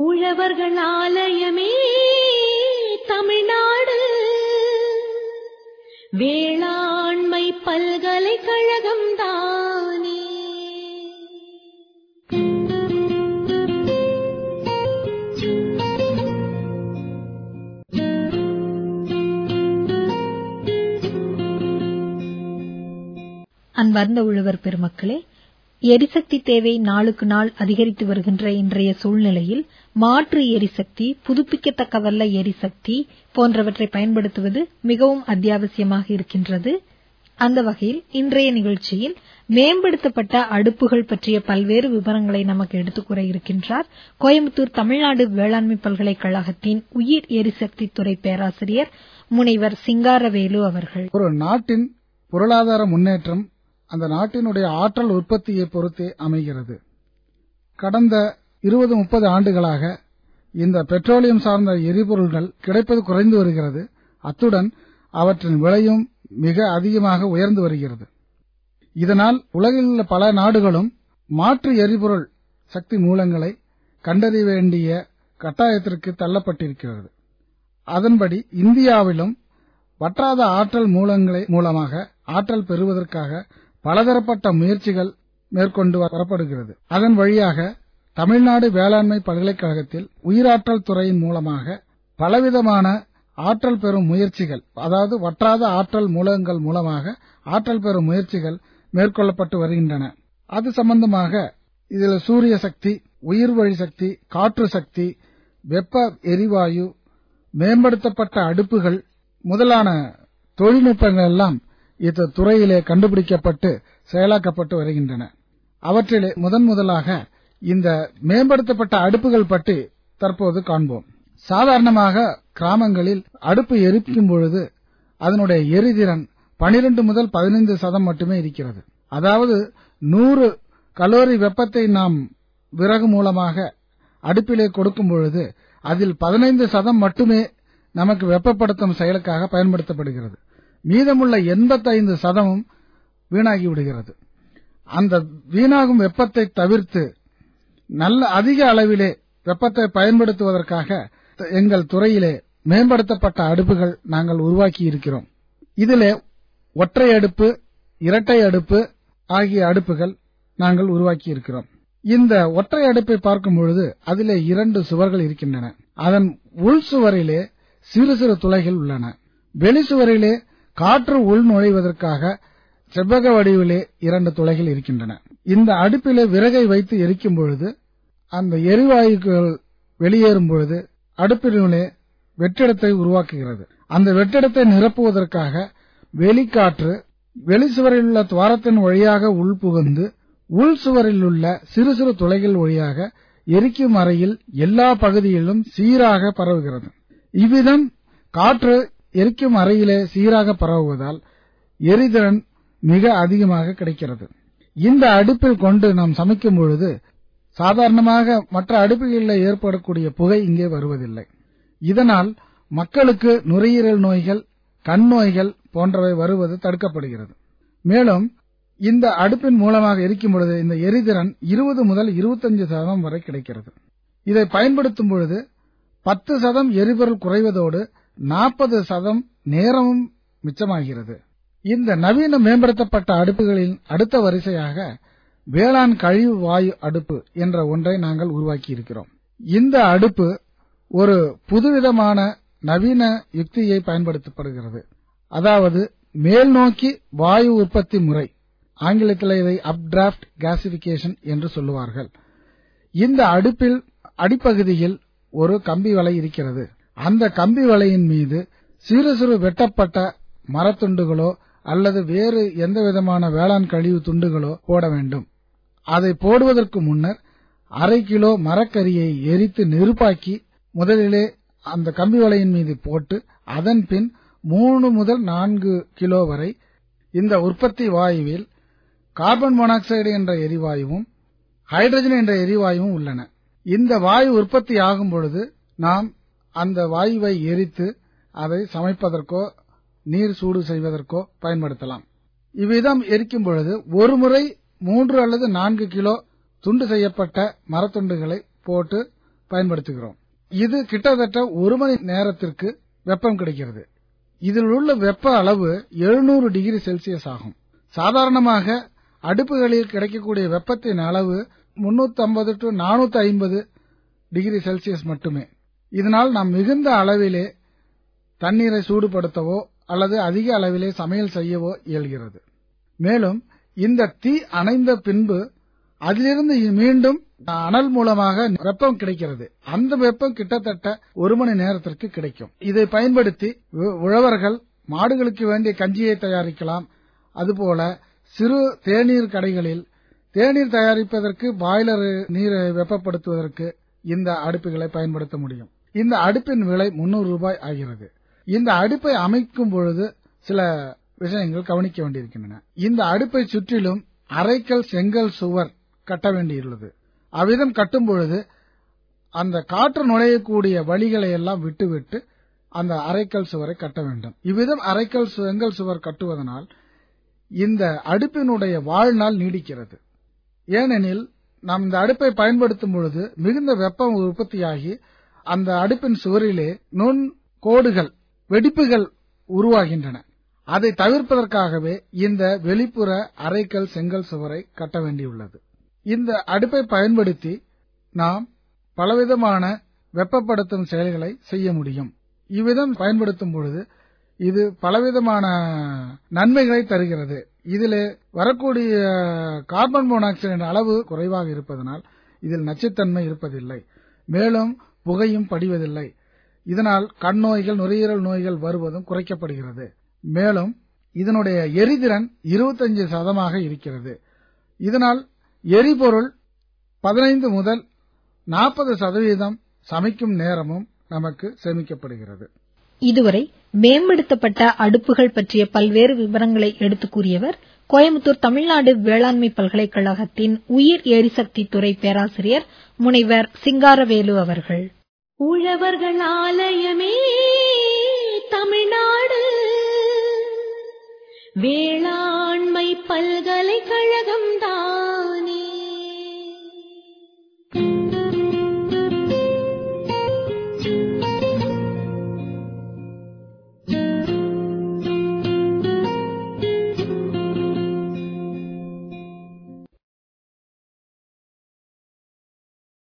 உழவர்கள் ஆலயமே தமிழ்நாடு வேளாண்மை பல்கலைக்கழகம் தானே அன்பார்ந்த உழவர் பெருமக்களே எரிசக்தி தேவை நாளுக்கு நாள் அதிகரித்து வருகின்ற இன்றைய சூழ்நிலையில் மாற்று எரிசக்தி புதுப்பிக்கத்தக்கவல்ல எரிசக்தி போன்றவற்றை பயன்படுத்துவது மிகவும் அத்தியாவசியமாக இருக்கின்றது அந்த வகையில் இன்றைய நிகழ்ச்சியில் மேம்படுத்தப்பட்ட அடுப்புகள் பற்றிய பல்வேறு விவரங்களை நமக்கு எடுத்துக் கூற இருக்கின்றார் கோயம்புத்தூர் தமிழ்நாடு வேளாண்மை பல்கலைக்கழகத்தின் உயிர் எரிசக்தி துறை பேராசிரியர் முனைவர் சிங்காரவேலு அவர்கள் ஒரு நாட்டின் பொருளாதார முன்னேற்றம் அந்த நாட்டினுடைய ஆற்றல் உற்பத்தியை பொறுத்தே அமைகிறது கடந்த இருபது முப்பது ஆண்டுகளாக இந்த பெட்ரோலியம் சார்ந்த எரிபொருள்கள் கிடைப்பது குறைந்து வருகிறது அத்துடன் அவற்றின் விலையும் மிக அதிகமாக உயர்ந்து வருகிறது இதனால் உலகில் உள்ள பல நாடுகளும் மாற்று எரிபொருள் சக்தி மூலங்களை கண்டறிய வேண்டிய கட்டாயத்திற்கு தள்ளப்பட்டிருக்கிறது அதன்படி இந்தியாவிலும் வற்றாத ஆற்றல் மூலங்களை மூலமாக ஆற்றல் பெறுவதற்காக பலதரப்பட்ட முயற்சிகள் மேற்கொண்டு வரப்படுகிறது அதன் வழியாக தமிழ்நாடு வேளாண்மை பல்கலைக்கழகத்தில் உயிராற்றல் துறையின் மூலமாக பலவிதமான ஆற்றல் பெறும் முயற்சிகள் அதாவது வற்றாத ஆற்றல் மூலங்கள் மூலமாக ஆற்றல் பெறும் முயற்சிகள் மேற்கொள்ளப்பட்டு வருகின்றன அது சம்பந்தமாக இதில் சூரிய சக்தி உயிர் வழி சக்தி காற்று சக்தி வெப்ப எரிவாயு மேம்படுத்தப்பட்ட அடுப்புகள் முதலான தொழில்நுட்பங்கள் எல்லாம் இந்த துறையிலே கண்டுபிடிக்கப்பட்டு செயலாக்கப்பட்டு வருகின்றன அவற்றிலே முதன் முதலாக இந்த மேம்படுத்தப்பட்ட அடுப்புகள் பற்றி தற்போது காண்போம் சாதாரணமாக கிராமங்களில் அடுப்பு எரிக்கும் பொழுது அதனுடைய எரிதிறன் 12 முதல் 15 சதம் மட்டுமே இருக்கிறது அதாவது 100 கலோரி வெப்பத்தை நாம் விறகு மூலமாக அடுப்பிலே கொடுக்கும் பொழுது அதில் 15 சதம் மட்டுமே நமக்கு வெப்பப்படுத்தும் செயலுக்காக பயன்படுத்தப்படுகிறது மீதமுள்ள 85 சதமும் வீணாகி விடுகிறது அந்த வீணாகும் வெப்பத்தை தவிர்த்து நல்ல அதிக அளவிலே வெப்பத்தை பயன்படுத்துவதற்காக எங்கள் துறையிலே மேம்படுத்தப்பட்ட அடுப்புகள் நாங்கள் உருவாக்கி இருக்கிறோம் இதிலே ஒற்றை அடுப்பு இரட்டை அடுப்பு ஆகிய அடுப்புகள் நாங்கள் உருவாக்கி இருக்கிறோம் இந்த ஒற்றை அடுப்பை பார்க்கும் பொழுது அதிலே இரண்டு சுவர்கள் இருக்கின்றன அதன் உள் சுவரிலே சிறு சிறு துளைகள் உள்ளன வெளி சுவரிலே காற்று உள் நுழைவதற்காக செவ்வக வடிவிலே இரண்டு துளைகள் இருக்கின்றன இந்த அடுப்பிலே விறகை வைத்து எரிக்கும் பொழுது அந்த எரிவாயுக்கள் வெளியேறும் பொழுது அடுப்பினுள்ளே வெற்றிடத்தை உருவாக்குகிறது அந்த வெற்றிடத்தை நிரப்புவதற்காக வெளிக்காற்று வெளிச்சுவரில் உள்ள துவாரத்தின் வழியாக உள்புகுந்து உள் சுவரில் உள்ள சிறு சிறு துளைகள் வழியாக எரிக்கும் அறையில் எல்லா பகுதியிலும் சீராக பரவுகிறது இவ்விதம் காற்று எரிக்கும் அறையிலே சீராக பரவுவதால் எரிதிறன் மிக அதிகமாக கிடைக்கிறது இந்த அடுப்பில் கொண்டு நாம் சமைக்கும் பொழுது சாதாரணமாக மற்ற அடுப்புகளில் ஏற்படக்கூடிய புகை இங்கே வருவதில்லை இதனால் மக்களுக்கு நுரையீரல் நோய்கள் கண் நோய்கள் போன்றவை வருவது தடுக்கப்படுகிறது மேலும் இந்த அடுப்பின் மூலமாக எரிக்கும் பொழுது இந்த எரிதிறன் 20 முதல் 25 சதம் வரை கிடைக்கிறது இதை பயன்படுத்தும் பொழுது 10 சதம் எரிபொருள் குறைவதோடு 40 சதம் நேரமும் மிச்சமாகிறது இந்த நவீன மேம்படுத்தப்பட்ட அடுப்புகளின் அடுத்த வரிசையாக வேளாண் கழிவு வாயு அடுப்பு என்ற ஒன்றை நாங்கள் உருவாக்கி இருக்கிறோம் இந்த அடுப்பு ஒரு புதுவிதமான நவீன யுக்தியை பயன்படுத்தப்படுகிறது அதாவது மேல் நோக்கி வாயு உற்பத்தி முறை ஆங்கிலத்தில் இதை அப்டிராஃப்ட் கேசிபிகேஷன் என்று சொல்லுவார்கள் இந்த அடுப்பில் அடிப்பகுதியில் ஒரு கம்பி வலை இருக்கிறது அந்த கம்பி வலையின் மீது சிறு சிறு வெட்டப்பட்ட மரத்துண்டுகளோ அல்லது வேறு எந்த விதமான வேளாண் கழிவு துண்டுகளோ போட வேண்டும் அதை போடுவதற்கு முன்னர் அரை கிலோ மரக்கரியை எரித்து நெருப்பாக்கி முதலிலே அந்த கம்பி வலையின் மீது போட்டு அதன் பின் மூணு முதல் நான்கு கிலோ வரை இந்த உற்பத்தி வாயுவில் கார்பன் மோனாக்சைடு என்ற எரிவாயுவும் ஹைட்ரஜன் என்ற எரிவாயுவும் உள்ளன இந்த வாயு உற்பத்தி ஆகும் பொழுது நாம் அந்த வாயுவை எரித்து அதை சமைப்பதற்கோ நீர் சூடு செய்வதற்கோ பயன்படுத்தலாம் இவ்விதம் எரிக்கும் பொழுது ஒரு முறை மூன்று அல்லது நான்கு கிலோ துண்டு செய்யப்பட்ட மரத்துண்டுகளை போட்டு பயன்படுத்துகிறோம் இது கிட்டத்தட்ட ஒரு மணி நேரத்திற்கு வெப்பம் கிடைக்கிறது இதில் உள்ள வெப்ப அளவு 700 டிகிரி செல்சியஸ் ஆகும் சாதாரணமாக அடுப்புகளில் கிடைக்கக்கூடிய வெப்பத்தின் அளவு 350 டு 450 டிகிரி செல்சியஸ் மட்டுமே இதனால் நாம் மிகுந்த அளவிலே தண்ணீரை சூடுபடுத்தவோ அல்லது அதிக அளவிலே சமையல் செய்யவோ இயல்கிறது மேலும் இந்த தீ அணைந்த பின்பு அதிலிருந்து மீண்டும் அனல் மூலமாக வெப்பம் கிடைக்கிறது அந்த வெப்பம் கிட்டத்தட்ட ஒரு மணி நேரத்திற்கு கிடைக்கும் இதை பயன்படுத்தி உ- உழவர்கள் மாடுகளுக்கு வேண்டிய கஞ்சியை தயாரிக்கலாம் அதுபோல சிறு தேநீர் கடைகளில் தேநீர் தயாரிப்பதற்கு பாய்லர் நீரை வெப்பப்படுத்துவதற்கு இந்த அடுப்புகளை பயன்படுத்த முடியும் இந்த அடுப்பின் விலை 300 ரூபாய் ஆகிறது இந்த அடுப்பை அமைக்கும் பொழுது சில விஷயங்கள் கவனிக்க வேண்டியிருக்கின்றன இந்த அடுப்பை சுற்றிலும் அரைக்கல் செங்கல் சுவர் கட்ட வேண்டியுள்ளது அவ்விதம் கட்டும் பொழுது அந்த காற்று நுழையக்கூடிய வழிகளை எல்லாம் விட்டுவிட்டு அந்த அரைக்கல் சுவரை கட்ட வேண்டும் இவ்விதம் அரைக்கல் செங்கல் சுவர் கட்டுவதனால் இந்த அடுப்பினுடைய வாழ்நாள் நீடிக்கிறது ஏனெனில் நாம் இந்த அடுப்பை பயன்படுத்தும் பொழுது மிகுந்த வெப்பம் உற்பத்தியாகி அந்த அடுப்பின் சுவரிலே நுண் கோடுகள் வெடிப்புகள் உருவாகின்றன அதை தவிர்ப்பதற்காகவே இந்த வெளிப்புற அரைக்கல் செங்கல் சுவரை கட்ட வேண்டியுள்ளது இந்த அடுப்பை பயன்படுத்தி நாம் பலவிதமான வெப்பப்படுத்தும் செயல்களை செய்ய முடியும் இவ்விதம் பயன்படுத்தும் பொழுது இது பலவிதமான நன்மைகளை தருகிறது இதிலே வரக்கூடிய கார்பன் மோனாக்சைடின் அளவு குறைவாக இருப்பதனால் இதில் நச்சுத்தன்மை இருப்பதில்லை மேலும் புகையும் படிவதில்லை இதனால் கண் நோய்கள் நுரையீரல் நோய்கள் வருவதும் குறைக்கப்படுகிறது மேலும் இதனுடைய எரிதிறன் 25 சதமாக இருக்கிறது இதனால் எரிபொருள் 15 முதல் 40 சதவீதம் சமைக்கும் நேரமும் நமக்கு சேமிக்கப்படுகிறது இதுவரை மேம்படுத்தப்பட்ட அடுப்புகள் பற்றிய பல்வேறு விவரங்களை எடுத்துக் கூறியவர் கோயம்புத்தூர் தமிழ்நாடு வேளாண்மை பல்கலைக்கழகத்தின் உயிர் எரிசக்தி துறை பேராசிரியர் முனைவர் சிங்காரவேலு அவர்கள் உழவர்கள் ஆலயமே தமிழ்நாடு வேளாண்மை பல்கலைக்கழகம் தான்